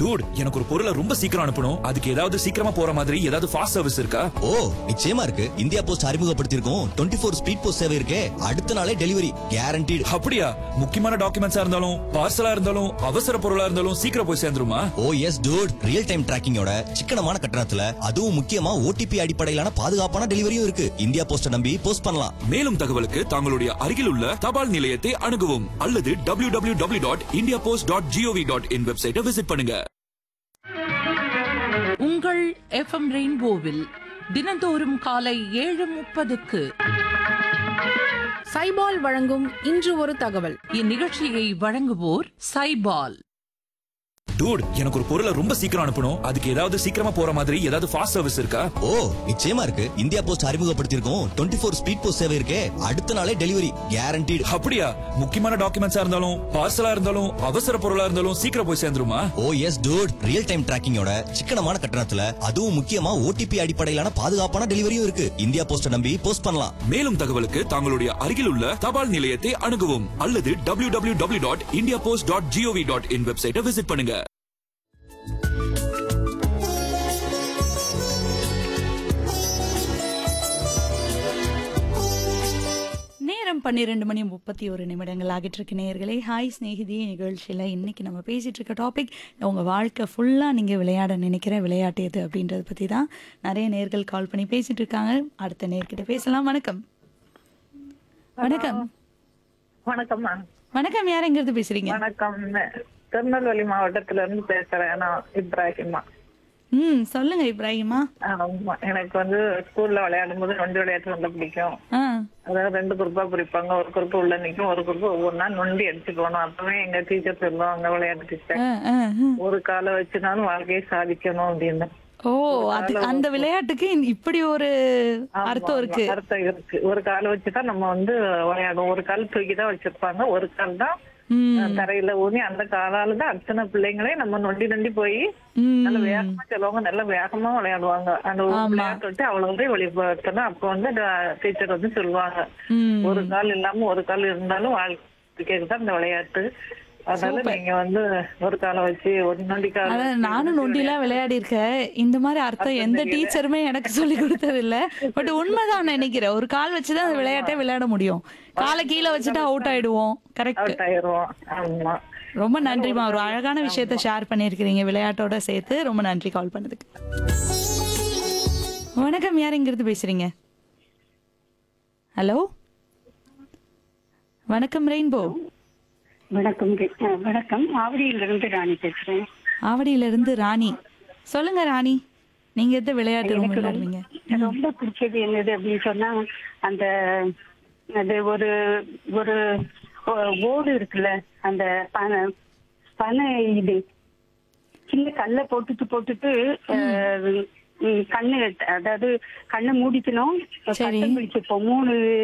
Dude எனக்கு ஒரு பொருளை ரொம்ப சீக்கிரம் அனுப்பணும் அதுக்கு ஏதாவது சீக்கிரமா போற மாதிரி ஏதாவது ஃபாஸ்ட் சர்வீஸ் இருக்கா ஓ நிச்சயமா இருக்கு இந்தியா போஸ்ட் அறிமுகப்படுத்தியிருக்கோம் டுவெண்ட்டி ஃபோர் ஸ்பீட் போஸ்ட் சேவை இருக்கே அடுத்த நாளே டெலிவரி கேரண்டீடு அப்படியா முக்கியமான டாக்குமெண்ட்ஸா இருந்தாலும் பார்சலா இருந்தாலும் அவசர பொருளா இருந்தாலும் சீக்கிரம் போய் சேர்ந்துருமா ஓ எஸ் டூட் ரியல் டைம் டிராக்கிங்கோட சிக்கனமான கட்டணத்துல அதுவும் முக்கியமா ஓடிபி அடிப்படையிலான பாதுகாப்பான டெலிவரியும் இருக்கு இந்தியா போஸ்ட நம்பி போஸ்ட் பண்ணலாம் மேலும் தகவலுக்கு தங்களுடைய அருகில் உள்ள தபால் நிலையத்தை அணுகவும் அல்லது W W W dot India post dot gov dot in வெப்சைட்டை விசிட் பண்ணுங்க உங்கள் எஃப்எம் ரெயின்போவில் தினந்தோறும் காலை ஏழு முப்பதுக்கு சைபால் வழங்கும் இன்று ஒரு தகவல் இந்நிகழ்ச்சியை வழங்குவோர் சைபால் டூட் எனக்கு ஒரு பொருளை ரொம்ப சீக்கிரம் அனுப்பணும் அதுக்கு ஏதாவது சீக்கிரமா போற மாதிரி ஏதாவது ஃபாஸ்ட் சர்வீஸ் இருக்கா ஓ நிச்சயமா இருக்கு இந்தியா போஸ்ட் அறிமுகப்படுத்தியிருக்கோம் டுவெண்ட்டி ஃபோர் ஸ்பீட் போஸ்ட் சேவை இருக்கே அடுத்த நாளே டெலிவரி கேரண்டீடு அப்படியா முக்கியமான டாக்குமெண்ட்ஸா இருந்தாலும் பார்சலா இருந்தாலும் அவசர பொருளா இருந்தாலும் சீக்கிரம் போய் சேர்ந்துருமா ஓ எஸ் டூட் ரியல் டைம் டிராக்கிங்கோட சிக்கனமான கட்டணத்துல அதுவும் முக்கியமா ஓடிபி அடிப்படையிலான பாதுகாப்பான டெலிவரியும் இருக்கு இந்தியா போஸ்ட நம்பி போஸ்ட் பண்ணலாம் மேலும் தகவலுக்கு தங்களுடைய அருகில் உள்ள தபால் நிலையத்தை அணுகவும் அல்லது W W W dot India post dot gov dot in வெப்சைட்டை விசிட் பண்ணுங்க நேரம் பன்னிரெண்டு மணி முப்பத்தி ஒரு நிமிடங்கள் ஆகிட்டு இருக்கு நேயர்களே ஹாய் ஸ்நேகிதி நிகழ்ச்சியில் இன்னைக்கு நம்ம பேசிட்டு இருக்க டாபிக் உங்கள் வாழ்க்கை ஃபுல்லாக நீங்கள் விளையாட நினைக்கிற விளையாட்டு எது அப்படின்றத பற்றி தான் நிறைய நேர்கள் கால் பண்ணி பேசிட்டு இருக்காங்க அடுத்த நேர்கிட்ட பேசலாம் வணக்கம் வணக்கம் வணக்கம்மா வணக்கம் யார் எங்கிறது பேசுறீங்க வணக்கம் திருநெல்வேலி மாவட்டத்துல இருந்து பேசுறேன் நான் இப்ராஹிமா ம் சொல்லுங்க இப்ராஹிமா ஆமா எனக்கு வந்து ஸ்கூல்ல விளையாடும் போது நொண்டி விளையாட்டு ரொம்ப பிடிக்கும் ஆ அதாவது ரெண்டு குரூப்பா பிரிப்பாங்க ஒரு குரூப் உள்ள நிக்கும் ஒரு குரூப் ஒவ்வொரு நாள் நொண்டி அடிச்சு போகணும் அப்பவே எங்க டீச்சர் சொல்லுவாங்க விளையாட்டு டீச்சர் ஆ, ஆ, ஆ. ஒரு காலை வச்சுனாலும் வாழ்க்கையை சாதிக்கணும் அப்படின்னு ஓ அது அந்த விளையாட்டுக்கு இப்படி ஒரு அர்த்தம் இருக்கு அர்த்தம் இருக்கு ஒரு காலை வச்சுதான் நம்ம வந்து விளையாடுவோம் ஒரு கால் தூக்கி தான் வச்சிருப்பாங்க ஒரு கால் தான் ம் அஹ், தரையில ஊனி அந்த காலால தான் அத்தனை பிள்ளைங்களே நம்ம நொண்டி நொண்டி போய் ம் நல்ல வேகமா சிலவங்க நல்ல வேகமா விளையாடுவாங்க அந்த ஒரு ஆமா. விளையாட்டு விட்டு அவ்வளவு வெளிப்படுத்தணும் அப்ப வந்து டீச்சர் வந்து சொல்லுவாங்க ம் ஒரு கால் இல்லாம ஒரு கால் இருந்தாலும் வாழ்க்கைக்கு தான் இந்த விளையாட்டு அதனால Super. நீங்க வந்து ஒரு காலை வச்சு ஒரு நொண்டி கால் அதான் வச்சு நானும் நொண்டிலாம் விளையாடி இருக்கேன் இந்த மாதிரி அர்த்தம் எந்த டீச்சருமே எனக்கு சொல்லி கொடுத்தது இல்ல பட் உண்மைதான் நினைக்கிறேன் ஒரு கால் வச்சுதான் அந்த விளையாட்டே விளையாட முடியும் காலை கீழே வச்சுட்டு அவுட் ஆயிடுவோம் கரெக்ட் அவுட் ஆயிருவோம் ஆமா ரொம்ப நன்றிமா ஒரு அழகான விஷயத்த ஷேர் பண்ணியிருக்கிறீங்க விளையாட்டோட சேர்த்து ரொம்ப நன்றி கால் பண்ணதுக்கு வணக்கம் யார் எங்கிருந்து பேசுறீங்க ஹலோ வணக்கம் ரெயின்போ வணக்கம் கே- அஹ் வணக்கம் ஆவடியிலிருந்து ராணி பேசுறேன் ஆவடியில இருந்து ராணி சொல்லுங்க ராணி நீங்க எந்த விளையாட்டு ரொம்ப விளையாடுவீங்க ரொம்ப பிடிச்சது என்னது அப்படின்னு சொன்னா அந்த அது ஒரு ஒரு ஒ- ஓடு இருக்குல்ல அந்த பனை பனை இது சின்ன கல்லை போட்டுட்டு போட்டுட்டு அஹ், ம், கண்ணு அதாவது கண்ணை மூடிக்கணும் சரி. கட்டம் பிடிச்சிப்போம் மூணு